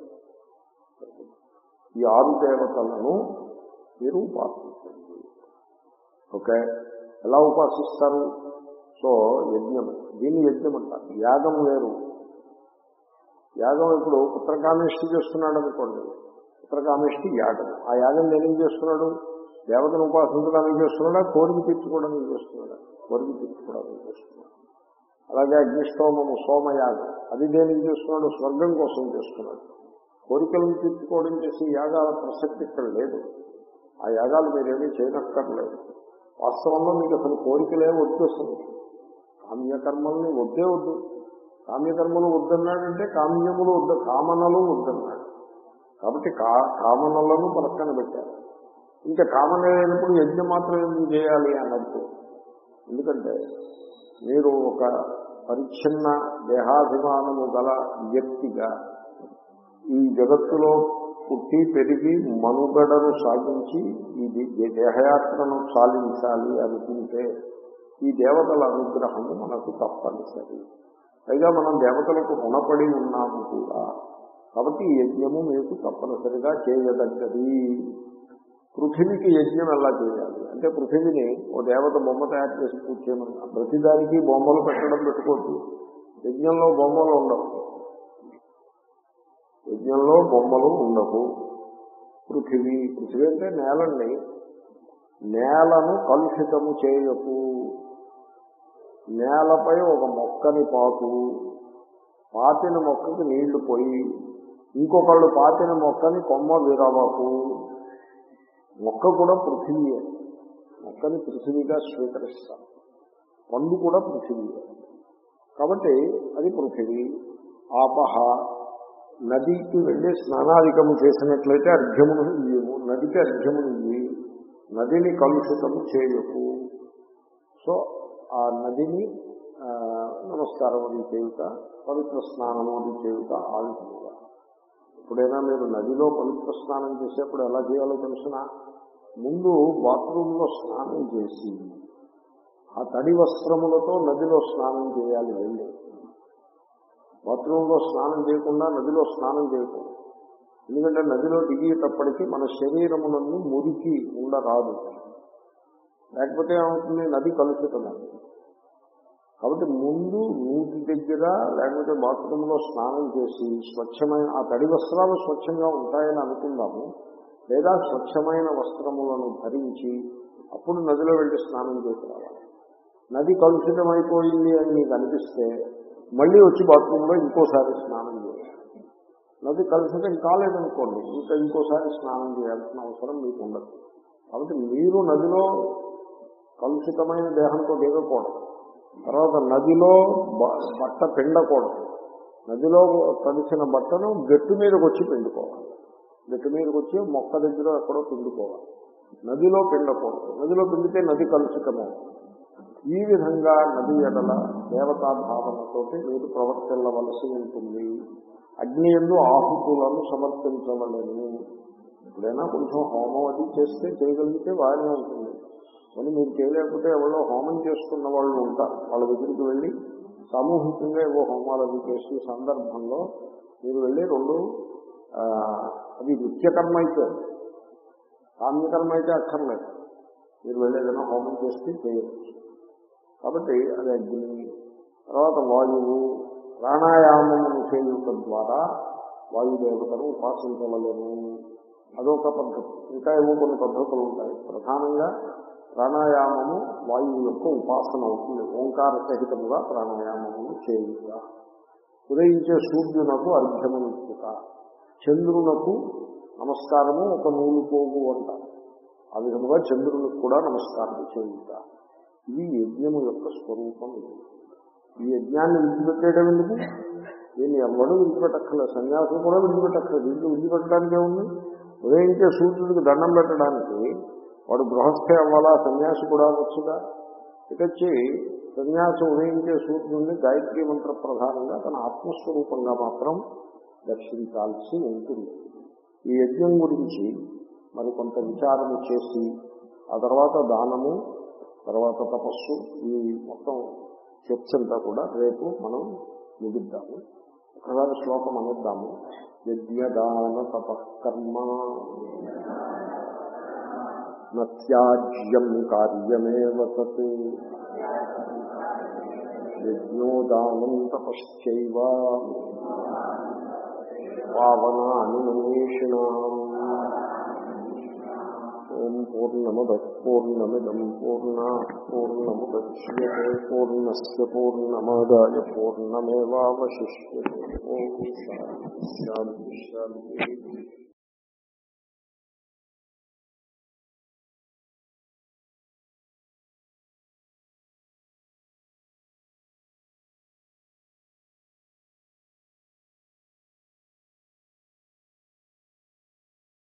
ఈ ఆరు దేవతలను మీరు ఉపాసించండి ఓకే ఎలా ఉపాసిస్తారు సో యజ్ఞం దీన్ని యజ్ఞం అంటారు యాగం వేరు యాగం ఇప్పుడు పుత్రకామేష్టి చేస్తున్నాడు అనుకోండి పుత్రకామేష్టి యాగం ఆ యాగం నేనేం చేస్తున్నాడు దేవతను ఉపాసించడానికి చేస్తున్నాడా కోరిక తీర్చుకోవడానికి చేస్తున్నాడా కోరిక తీర్చుకోవడానికి చేస్తున్నాడు అలాగే అగ్నిష్టోమము సోమయాగం అది దేనికి చేస్తున్నాడు స్వర్గం కోసం చేస్తున్నాడు కోరికలను తీర్చుకోవడం చేసి యాగాల ప్రసక్తి ఇక్కడ లేదు ఆ యాగాలు మీరేమీ చేయనక్కర్లేదు వాస్తవంలో మీకు అసలు కోరికలే వద్దు అసలు కామ్యకర్మల్ని వద్దే వద్దు కామ్యకర్మలు వద్దన్నాడంటే కామ్యములు వద్దు కామనలు వద్దన్నాడు కాబట్టి కా కామనలను పక్కన పెట్టారు ఇంకా కామన లేనప్పుడు యజ్ఞం మాత్రం ఎందుకు చేయాలి అన్నట్టు ఎందుకంటే మీరు ఒక పరిచ్ఛిన్న దేహాభిమానము గల వ్యక్తిగా ఈ జగత్తులో పుట్టి పెరిగి మనుగడను సాగించి ఈ దే- దేహయాత్రను సాధించాలి అనుకుంటే ఈ దేవతల అనుగ్రహము మనకు తప్పనిసరి పైగా మనం దేవతలకు రుణపడి ఉన్నాము కూడా కాబట్టి ఈ యజ్ఞము మీకు తప్పనిసరిగా చేయదగ్గది పృథివీకి యజ్ఞం ఎలా చేయాలి అంటే పృథివీని ఓ దేవత బొమ్మ తయారు చేసి పూజ చేయమని ప్రతిదానికి బొమ్మలు పెట్టడం పెట్టుకోవద్దు యజ్ఞంలో బొమ్మలు ఉండవు యజ్ఞంలో బొమ్మలు ఉండవు పృథివీ పృథివీ అంటే నేలండి నేలను కలుషితము చేయకు నేలపై ఒక మొక్కని పాకు పాతిన మొక్కకి నీళ్లు పోయి ఇంకొకళ్ళు పాతిన మొక్కని కొమ్మ విరవకు మొక్క కూడా పృథివీయే మొక్కని పృథివీగా స్వీకరిస్తాం పండు కూడా పృథివీయే కాబట్టి అది పృథివీ ఆపహ నదికి వెళ్ళి స్నానాధికము చేసినట్లయితే అర్ఘ్యమును ఇయ్యము నదికి అర్ఘ్యమును ఇయ్యి నదిని కలుషితము చేయకు సో ఆ నదిని ఆ, నమస్కారం అది చేయుట పవిత్ర స్నానము అది చేయుట ఆ విధముగా ఎప్పుడైనా మీరు నదిలో పవిత్ర స్నానం చేసేప్పుడు ఎలా చేయాలో తెలిసిన ముందు బాత్రూంలో స్నానం చేసి ఆ తడి వస్త్రములతో నదిలో స్నానం చేయాలి వెళ్ళి బాత్రూంలో స్నానం చేయకుండా నదిలో స్నానం చేయకూడదు ఎందుకంటే నదిలో దిగేటప్పటికీ మన శరీరములను మురికి ఉండరాదు లేకపోతే ఏమవుతుంది నది కలుషితమైంది కాబట్టి ముందు నీటి దగ్గర లేకపోతే బాత్రూంలో స్నానం చేసి స్వచ్ఛమైన ఆ తడి వస్త్రాలు స్వచ్ఛంగా ఉంటాయని అనుకుందాము లేదా స్వచ్ఛమైన వస్త్రములను ధరించి అప్పుడు నదిలో వెళ్ళి స్నానం చేసి రావాలి నది కలుషితమైపోయింది అని మీకు అనిపిస్తే మళ్ళీ వచ్చి బాత్రూంలో ఇంకోసారి స్నానం చేయాలి నది కలుషితం కాలేదనుకోండి ఇంకా ఇంకోసారి స్నానం చేయాల్సిన అవసరం మీకు ఉండదు కాబట్టి మీరు నదిలో కలుషితమైన దేహంతో దిగకూడదు తర్వాత నదిలో బ- బట్ట పిండకూడదు నదిలో తడిసిన బట్టను గట్టు మీదకి వచ్చి పిండుకోవాలి గట్టు మీదకి వచ్చి మొక్క దగ్గర ఎక్కడో పిండుకోవాలి నదిలో పిండకూడదు నదిలో పిండితే నది కలుషితము ఈ విధంగా నది ఎడల దేవతా భావనతోటి మీరు ప్రవర్తిల్లవలసి ఉంటుంది అగ్ని ఎందు ఆహుతులను సమర్పించవలను ఎప్పుడైనా కొంచెం హోమం అది చేస్తే చేయగలిగితే బాగానే ఉంటుంది కానీ మీరు చేయలేకపోతే ఎవరో హోమం చేస్తున్న వాళ్ళు ఉంటారు వాళ్ళ దగ్గరికి వెళ్ళి సామూహికంగా ఏవో హోమాలు అవి చేసే సందర్భంలో మీరు వెళ్ళి రెండు ఆ, అది నిత్యకర్మ అయితే కామ్యకర్మ అయితే అక్కర్లేదు మీరు వెళ్ళి ఏదైనా హోమం చేస్తే చేయవచ్చు కాబట్టి అది అగ్ని తర్వాత వాయువు ప్రాణాయామమును చేయుట ద్వారా వాయుదేవతను ఉపాసించవలేము అదొక పద్ధతి ఇంకా ఏవో కొన్ని పద్ధతులు ఉంటాయి ప్రధానంగా ప్రాణాయామము వాయువు యొక్క ఉపాసన అవుతుంది ఓంకార సహితముగా ప్రాణాయామమును చేయుట ఉదయించే సూర్యునకు అర్ఘ్యమునిచ్చుట చంద్రునకు నమస్కారము ఒక నూలు పోగు అంటారు ఆ విధముగా చంద్రునికి కూడా నమస్కారం చేయుట ఇది యజ్ఞము యొక్క స్వరూపం ఇది ఈ యజ్ఞాన్ని విడిచిపెట్టేయడం ఎందుకు దీన్ని ఎవడు విడిచిపెట్టక్కర్లేదు సన్యాసులు కూడా విడిచిపెట్టక్కర్లేదు దీంట్లో విడిచిపెట్టడానికి ఏముంది ఉదయించే సూర్యుడికి దండం పెట్టడానికి వాడు గృహస్థే అవ్వాలా సన్యాసి కూడా అవ్వచ్చుగా ఇటొచ్చి సన్యాసి ఉదయించే సూర్యుడిని గాయత్రి మంత్ర ప్రధానంగా తన ఆత్మస్వరూపంగా మాత్రం దర్శించాల్సి ఉంటుంది ఈ యజ్ఞం గురించి మరి కొంత విచారము చేసి ఆ తర్వాత దానము తర్వాత తపస్సు ఈ మొత్తం చర్చ అంతా కూడా రేపు మనం ముగిద్దాము ఒకసారి శ్లోకం అనేద్దాము యజ్ఞదాన తపకర్మ నత్యాజ్యం కార్యమేవ తత్ యజ్ఞోదానం తపశ్చైవ పావనాని మనీషిణాం ఓం పూర్ణమద పూర్ణమిదం పూర్ణ పూర్ణముద్యతే పూర్ణస్ పూర్ణమాదాయ పూర్ణమేవాశిష్యే ఓం శాంతి శాంతి శాంతి